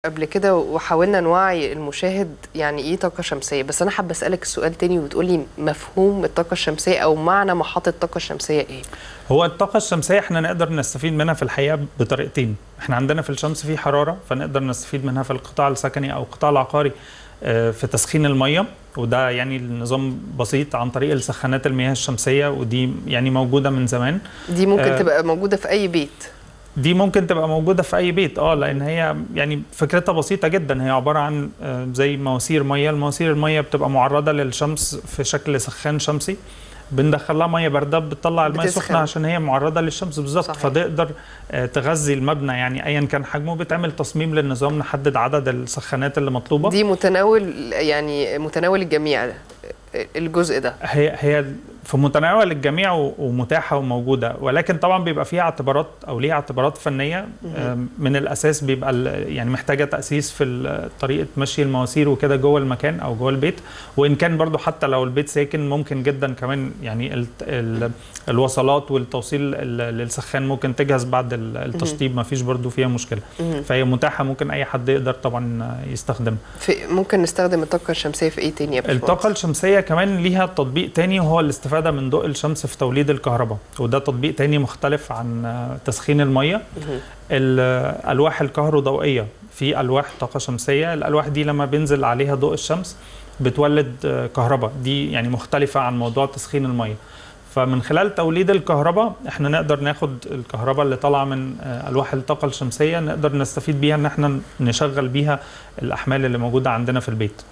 قبل كده وحاولنا نوعي المشاهد يعني ايه طاقة شمسية بس انا حابة اسألك السؤال تاني وتقولي مفهوم الطاقة الشمسية او معنى محطة الطاقة الشمسية ايه هو الطاقة الشمسية احنا نقدر نستفيد منها في الحقيقة بطريقتين احنا عندنا في الشمس في حرارة فنقدر نستفيد منها في القطاع السكني او القطاع العقاري آه، في تسخين المية وده يعني النظام بسيط عن طريق السخانات المياه الشمسية ودي يعني موجودة من زمان دي ممكن آه. تبقى موجودة في اي بيت دي ممكن تبقى موجودة في أي بيت اه لأن هي يعني فكرتها بسيطة جدا هي عبارة عن آه، زي مواسير مية المواسير المية بتبقى معرضة للشمس في شكل سخان شمسي بندخل لها ميه بارده بتطلع الميه بتسخن. سخنه عشان هي معرضه للشمس بالظبط صحيح. فتقدر آه، تغذي المبنى يعني ايا كان حجمه بتعمل تصميم للنظام نحدد عدد السخانات اللي مطلوبه دي متناول يعني متناول الجميع ده الجزء ده هي هي في متناول الجميع و- ومتاحه وموجوده ولكن طبعا بيبقى فيها اعتبارات او ليها اعتبارات فنيه آم، من الاساس بيبقى ال- يعني محتاجه تاسيس في ال- طريقه مشي المواسير وكده جوه المكان او جوه البيت وان كان برضو حتى لو البيت ساكن ممكن جدا كمان يعني ال ال الوصلات والتوصيل ال- للسخان ممكن تجهز بعد ال- التشطيب ما فيش برضو فيها مشكله مهم. فهي متاحه ممكن اي حد يقدر طبعا يستخدمها في ممكن نستخدم الطاقة الشمسية في ايه تاني يا باشمهندس؟ الطاقة الشمسية كمان ليها تطبيق تاني وهو الاستفادة من ضوء الشمس في توليد الكهرباء وده تطبيق تاني مختلف عن آه، تسخين المية مهم. الألواح الكهروضوئية في ألواح طاقة شمسية الألواح دي لما بينزل عليها ضوء الشمس بتولد آه، كهرباء دي يعني مختلفة عن موضوع تسخين المية فمن خلال توليد الكهرباء احنا نقدر ناخد الكهرباء اللي طالعه من آه، الواح الطاقه الشمسيه نقدر نستفيد بيها ان احنا نشغل بيها الاحمال اللي موجوده عندنا في البيت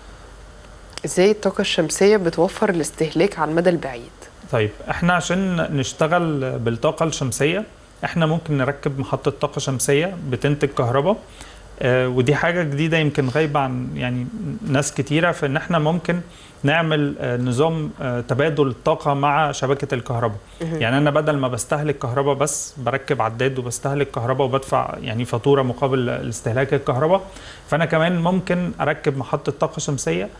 ازاي الطاقة الشمسية بتوفر الاستهلاك على المدى البعيد طيب احنا عشان نشتغل بالطاقة الشمسية احنا ممكن نركب محطة طاقة شمسية بتنتج كهرباء آه ودي حاجة جديدة يمكن غايبة عن يعني ناس كتيرة في ان احنا ممكن نعمل آه نظام آه تبادل الطاقة مع شبكة الكهرباء مهم. يعني انا بدل ما بستهلك كهرباء بس بركب عداد وبستهلك كهرباء وبدفع يعني فاتورة مقابل استهلاك الكهرباء فانا كمان ممكن اركب محطة طاقة شمسية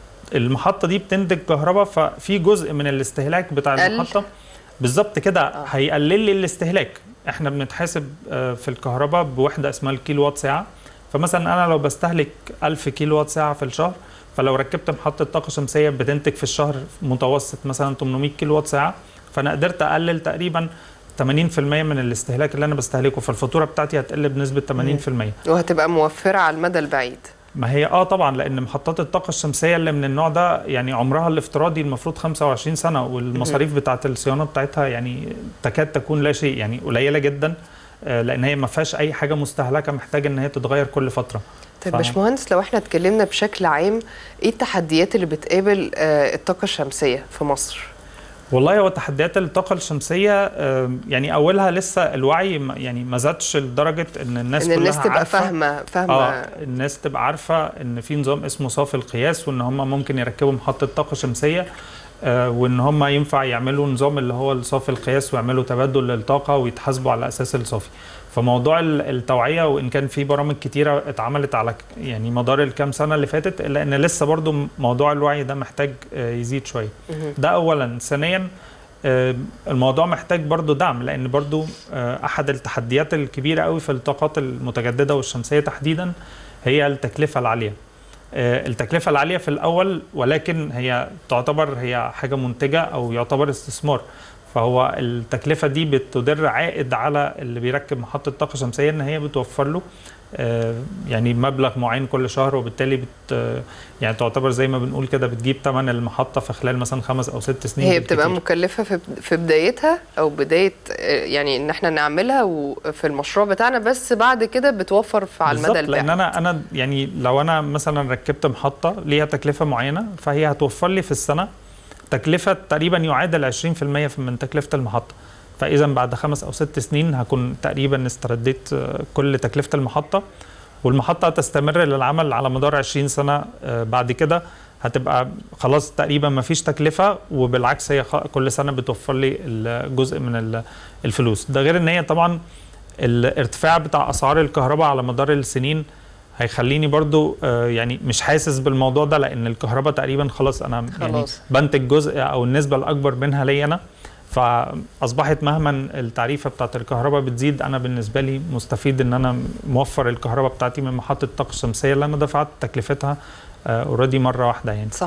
المحطة دي بتنتج كهرباء ففي جزء من الاستهلاك بتاع قل. المحطة بالظبط كده آه. هيقلل لي الاستهلاك احنا بنتحاسب آه، في الكهرباء بوحدة اسمها الكيلو وات ساعة فمثلا انا لو بستهلك 1000 كيلو وات ساعة في الشهر فلو ركبت محطة طاقة شمسية بتنتج في الشهر متوسط مثلا 800 كيلو وات ساعة فانا قدرت اقلل تقريبا 80% من الاستهلاك اللي انا بستهلكه فالفاتورة بتاعتي هتقل بنسبة 80% وهتبقى موفرة على المدى البعيد ما هي اه طبعا لان محطات الطاقه الشمسيه اللي من النوع ده يعني عمرها الافتراضي المفروض 25 سنه والمصاريف بتاعه الصيانه بتاعتها يعني تكاد تكون لا شيء يعني قليله جدا آه، لان هي ما فيهاش اي حاجه مستهلكه محتاجه ان هي تتغير كل فتره طيب ف- باشمهندس لو احنا اتكلمنا بشكل عام ايه التحديات اللي بتقابل آه، الطاقة الشمسية في مصر؟ والله هو تحديات الطاقه الشمسيه آه، يعني اولها لسه الوعي ما- يعني ما زادش لدرجه ان الناس ان كلها الناس تبقى عارفة فاهمة فاهمة اه الناس تبقى عارفه ان في نظام اسمه صافي القياس وان هم ممكن يركبوا محطه طاقه شمسيه آه وان هم ينفع يعملوا نظام اللي هو الصافي القياس ويعملوا تبادل للطاقه ويتحاسبوا على اساس الصافي فموضوع ال- التوعيه وان كان في برامج كتيره اتعملت على ك- يعني مدار الكام سنه اللي فاتت الا ان لسه برضو موضوع الوعي ده محتاج آه يزيد شويه مهم. ده اولا ثانيا آه، الموضوع محتاج برضو دعم لان برضو آه، احد التحديات الكبيره قوي في الطاقات المتجدده والشمسيه تحديدا هي التكلفه العاليه آه، التكلفه العاليه في الاول ولكن هي تعتبر هي حاجه منتجه او يعتبر استثمار فهو التكلفه دي بتدر عائد على اللي بيركب محطه طاقه شمسيه ان هي بتوفر له آه، يعني مبلغ معين كل شهر وبالتالي بت آه، يعني تعتبر زي ما بنقول كده بتجيب ثمن المحطه في خلال مثلا خمس او ست سنين هي بتبقى بالكتير. مكلفة في في بدايتها او بداية آه، يعني ان احنا نعملها وفي المشروع بتاعنا بس بعد كده بتوفر في على المدى بالظبط لان البعيد انا انا يعني لو انا مثلا ركبت محطه ليها تكلفه معينه فهي هتوفر لي في السنه تكلفه تقريبا يعادل 20% من تكلفه المحطه فاذا بعد خمس او ست سنين هكون تقريبا استرديت آه، كل تكلفه المحطه والمحطه هتستمر للعمل على مدار 20 سنه آه، بعد كده هتبقى خلاص تقريبا ما فيش تكلفه وبالعكس هي خ- كل سنه بتوفر لي الجزء من ال- الفلوس ده غير ان هي طبعا الارتفاع بتاع اسعار الكهرباء على مدار السنين هيخليني برضو آه، يعني مش حاسس بالموضوع ده لان الكهرباء تقريبا خلاص انا يعني خلاص. بنتج جزء او النسبه الاكبر منها ليا انا فاصبحت مهما التعريفه بتاعت الكهرباء بتزيد انا بالنسبه لي مستفيد ان انا موفر الكهرباء بتاعتي من محطه الطاقه الشمسيه اللي انا دفعت تكلفتها اوريدي مره واحده يعني صح